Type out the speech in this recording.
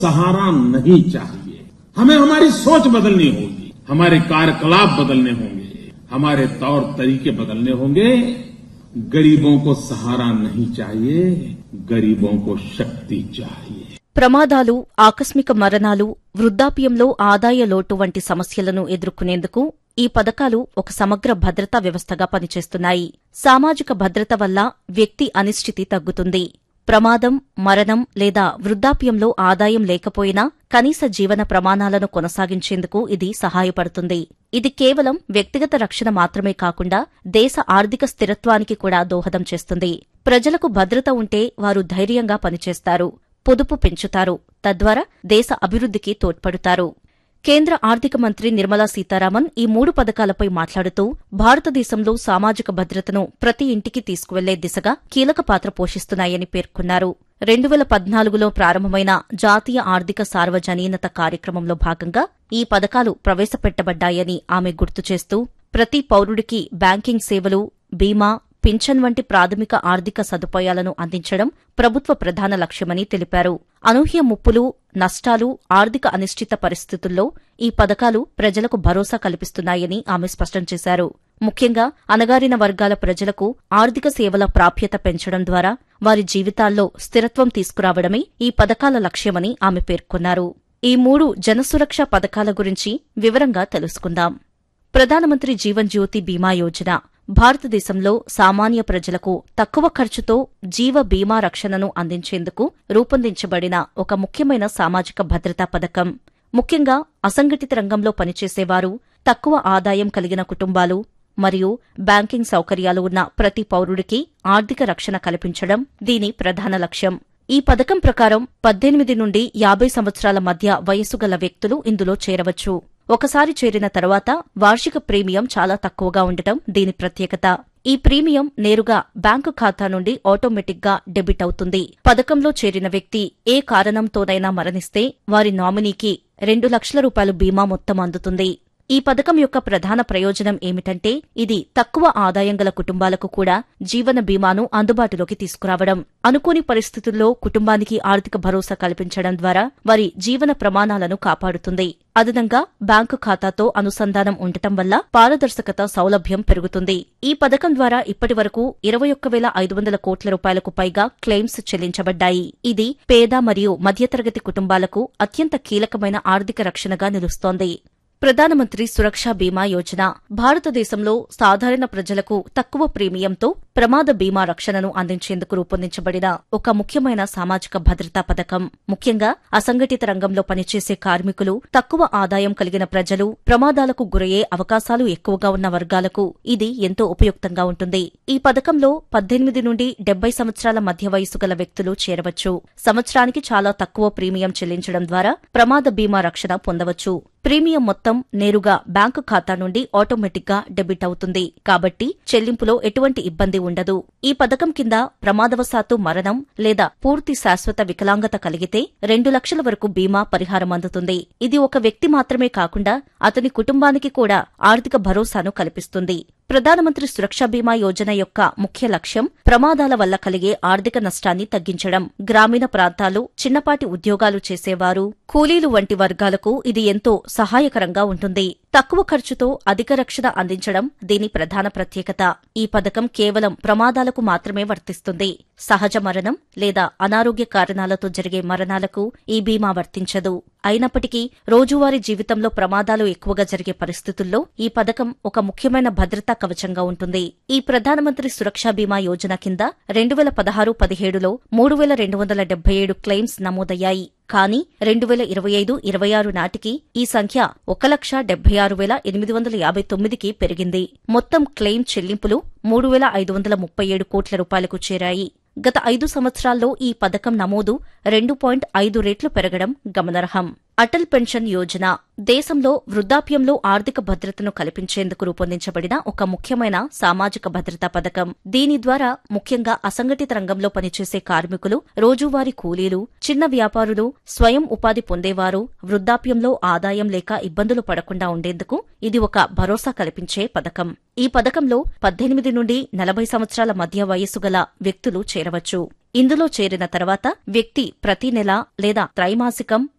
सहारा नहीं चाहिए हमें हमारी सोच बदलनी होगी हमारे कार्यकलाप बदलने होंगे हमारे तौर तरीके बदलने होंगे गरीबों को सहारा नहीं चाहिए गरीबों को शक्ति चाहिए ప్రమాదాలు ఆకస్మిక మరణాలు వృద్ధాప్యంలో ఆదాయ లోటు వంటి సమస్యలను ఎదుర్కొనేందుకు ఈ పథకాలు ఒక సమగ్ర భద్రతా వ్యవస్థగా పనిచేస్తున్నాయి సామాజిక భద్రత వల్ల వ్యక్తి అనిశ్చితి తగ్గుతుంది ప్రమాదం మరణం లేదా వృద్ధాప్యంలో ఆదాయం లేకపోయినా కనీస జీవన ప్రమాణాలను కొనసాగించేందుకు ఇది సహాయపడుతుంది ఇది కేవలం వ్యక్తిగత రక్షణ మాత్రమే కాకుండా దేశ ఆర్థిక స్థిరత్వానికి కూడా దోహదం చేస్తుంది ప్రజలకు భద్రత ఉంటే వారు ధైర్యంగా పనిచేస్తారు పొదుపు పెంచుతారు తద్వారా దేశ అభివృద్ధికి తోడ్పడుతారు కేంద్ర ఆర్థిక మంత్రి నిర్మలా సీతారామన్ ఈ మూడు పథకాలపై మాట్లాడుతూ భారతదేశంలో సామాజిక భద్రతను ప్రతి ఇంటికి తీసుకువెళ్లే దిశగా కీలక పాత్ర పోషిస్తున్నాయని పేర్కొన్నారు రెండు వేల పద్నాలుగులో ప్రారంభమైన జాతీయ ఆర్థిక సార్వజనీనత కార్యక్రమంలో భాగంగా ఈ పథకాలు ప్రవేశపెట్టబడ్డాయని ఆమె గుర్తు చేస్తూ ప్రతి పౌరుడికి బ్యాంకింగ్ సేవలు బీమా పింఛన్ వంటి ప్రాథమిక ఆర్థిక సదుపాయాలను అందించడం ప్రభుత్వ ప్రధాన లక్ష్యమని తెలిపారు అనూహ్య ముప్పులు నష్టాలు ఆర్థిక అనిశ్చిత పరిస్థితుల్లో ఈ పథకాలు ప్రజలకు భరోసా కల్పిస్తున్నాయని ఆమె స్పష్టం చేశారు ముఖ్యంగా అణగారిన వర్గాల ప్రజలకు ఆర్థిక సేవల ప్రాప్యత పెంచడం ద్వారా వారి జీవితాల్లో స్థిరత్వం తీసుకురావడమే ఈ పథకాల లక్ష్యమని ఆమె పేర్కొన్నారు ఈ మూడు జనసురక్ష పథకాల గురించి వివరంగా తెలుసుకుందాం ప్రధానమంత్రి జీవన్ జ్యోతి బీమా యోజన భారతదేశంలో సామాన్య ప్రజలకు తక్కువ ఖర్చుతో జీవ బీమా రక్షణను అందించేందుకు రూపొందించబడిన ఒక ముఖ్యమైన సామాజిక భద్రతా పథకం ముఖ్యంగా అసంఘటిత రంగంలో పనిచేసేవారు తక్కువ ఆదాయం కలిగిన కుటుంబాలు మరియు బ్యాంకింగ్ సౌకర్యాలు ఉన్న ప్రతి పౌరుడికి ఆర్థిక రక్షణ కల్పించడం దీని ప్రధాన లక్ష్యం ఈ పథకం ప్రకారం పద్దెనిమిది నుండి యాభై సంవత్సరాల మధ్య వయస్సు గల వ్యక్తులు ఇందులో చేరవచ్చు ఒకసారి చేరిన తర్వాత వార్షిక ప్రీమియం చాలా తక్కువగా ఉండటం దీని ప్రత్యేకత ఈ ప్రీమియం నేరుగా బ్యాంకు ఖాతా నుండి ఆటోమేటిక్ గా డెబిట్ అవుతుంది పథకంలో చేరిన వ్యక్తి ఏ కారణంతోనైనా మరణిస్తే వారి నామినీకి రెండు లక్షల రూపాయలు బీమా మొత్తం అందుతుంది ఈ పథకం యొక్క ప్రధాన ప్రయోజనం ఏమిటంటే ఇది తక్కువ ఆదాయం గల కుటుంబాలకు కూడా జీవన బీమాను అందుబాటులోకి తీసుకురావడం అనుకోని పరిస్థితుల్లో కుటుంబానికి ఆర్థిక భరోసా కల్పించడం ద్వారా వారి జీవన ప్రమాణాలను కాపాడుతుంది అదనంగా బ్యాంకు ఖాతాతో అనుసంధానం ఉండటం వల్ల పారదర్శకత సౌలభ్యం పెరుగుతుంది ఈ పథకం ద్వారా ఇప్పటి వరకు ఇరవై ఒక్క వేల ఐదు వందల కోట్ల రూపాయలకు పైగా క్లెయిమ్స్ చెల్లించబడ్డాయి ఇది పేద మరియు మధ్యతరగతి కుటుంబాలకు అత్యంత కీలకమైన ఆర్థిక రక్షణగా నిలుస్తోంది ప్రధానమంత్రి సురక్ష బీమా యోజన భారతదేశంలో సాధారణ ప్రజలకు తక్కువ ప్రీమియంతో ప్రమాద బీమా రక్షణను అందించేందుకు రూపొందించబడిన ఒక ముఖ్యమైన సామాజిక భద్రతా పథకం ముఖ్యంగా అసంఘటిత రంగంలో పనిచేసే కార్మికులు తక్కువ ఆదాయం కలిగిన ప్రజలు ప్రమాదాలకు గురయ్యే అవకాశాలు ఎక్కువగా ఉన్న వర్గాలకు ఇది ఎంతో ఉపయుక్తంగా ఉంటుంది ఈ పథకంలో పద్దెనిమిది నుండి డెబ్బై సంవత్సరాల మధ్య వయసు గల వ్యక్తులు చేరవచ్చు సంవత్సరానికి చాలా తక్కువ ప్రీమియం చెల్లించడం ద్వారా ప్రమాద బీమా రక్షణ పొందవచ్చు ప్రీమియం మొత్తం నేరుగా బ్యాంకు ఖాతా నుండి ఆటోమేటిక్ గా డెబిట్ అవుతుంది కాబట్టి చెల్లింపులో ఎటువంటి ఇబ్బంది ఉండదు ఈ పథకం కింద ప్రమాదవశాత్తు మరణం లేదా పూర్తి శాశ్వత వికలాంగత కలిగితే రెండు లక్షల వరకు బీమా పరిహారం అందుతుంది ఇది ఒక వ్యక్తి మాత్రమే కాకుండా అతని కుటుంబానికి కూడా ఆర్థిక భరోసాను కల్పిస్తుంది ప్రధానమంత్రి సురక్ష బీమా యోజన యొక్క ముఖ్య లక్ష్యం ప్రమాదాల వల్ల కలిగే ఆర్థిక నష్టాన్ని తగ్గించడం గ్రామీణ ప్రాంతాలు చిన్నపాటి ఉద్యోగాలు చేసేవారు కూలీలు వంటి వర్గాలకు ఇది ఎంతో సహాయకరంగా ఉంటుంది తక్కువ ఖర్చుతో అధిక రక్షణ అందించడం దీని ప్రధాన ప్రత్యేకత ఈ పథకం కేవలం ప్రమాదాలకు మాత్రమే వర్తిస్తుంది సహజ మరణం లేదా అనారోగ్య కారణాలతో జరిగే మరణాలకు ఈ బీమా వర్తించదు అయినప్పటికీ రోజువారీ జీవితంలో ప్రమాదాలు ఎక్కువగా జరిగే పరిస్థితుల్లో ఈ పథకం ఒక ముఖ్యమైన భద్రతా కవచంగా ఉంటుంది ఈ ప్రధానమంత్రి సురక్ష బీమా యోజన కింద రెండు వేల పదహారు పదిహేడులో మూడు వేల రెండు వందల డెబ్బై ఏడు క్లెయిమ్స్ నమోదయ్యాయి కానీ రెండు వేల ఇరవై ఐదు ఇరవై ఆరు నాటికి ఈ సంఖ్య ఒక లక్ష డెబ్బై ఆరు వేల ఎనిమిది వందల యాభై తొమ్మిదికి పెరిగింది మొత్తం క్లెయిమ్ చెల్లింపులు మూడు వేల ఐదు వందల ముప్పై ఏడు కోట్ల రూపాయలకు చేరాయి గత ఐదు సంవత్సరాల్లో ఈ పథకం నమోదు రెండు పాయింట్ ఐదు రెట్లు పెరగడం గమనార్హం అటల్ పెన్షన్ యోజన దేశంలో వృద్ధాప్యంలో ఆర్థిక భద్రతను కల్పించేందుకు రూపొందించబడిన ఒక ముఖ్యమైన సామాజిక భద్రతా పథకం దీని ద్వారా ముఖ్యంగా అసంఘటిత రంగంలో పనిచేసే కార్మికులు రోజువారీ కూలీలు చిన్న వ్యాపారులు స్వయం ఉపాధి పొందేవారు వృద్ధాప్యంలో ఆదాయం లేక ఇబ్బందులు పడకుండా ఉండేందుకు ఇది ఒక భరోసా కల్పించే పథకం ఈ పథకంలో పద్దెనిమిది నుండి నలభై సంవత్సరాల మధ్య వయస్సు గల వ్యక్తులు చేరవచ్చు ఇందులో చేరిన తర్వాత వ్యక్తి ప్రతి నెల లేదా త్రైమాసికం